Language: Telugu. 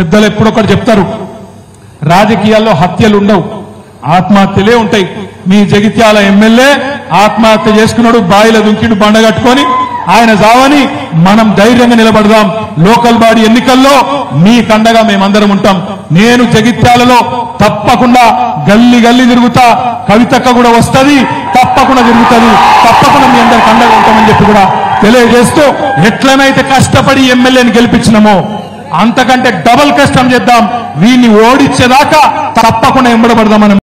పెద్దలు ఎప్పుడొకటి చెప్తారు రాజకీయాల్లో హత్యలు ఉండవు ఆత్మహత్యలే ఉంటాయి మీ జగిత్యాల ఎమ్మెల్యే ఆత్మహత్య చేసుకున్నాడు బాయిల దుంకిడు బండ కట్టుకొని ఆయన జావని మనం ధైర్యంగా నిలబడదాం లోకల్ బాడీ ఎన్నికల్లో మీ కండగా మేమందరం ఉంటాం నేను జగిత్యాలలో తప్పకుండా గల్లి గల్లి తిరుగుతా కవితక్క కూడా వస్తది తప్పకుండా తిరుగుతుంది తప్పకుండా మీ అందరి కండగా ఉంటామని చెప్పి కూడా తెలియజేస్తూ ఎట్లనైతే కష్టపడి ఎమ్మెల్యేని గెలిపించినామో అంతకంటే డబల్ కష్టం చేద్దాం వీడిని ఓడించేదాకా తప్పకుండా ఎంబడబడదామని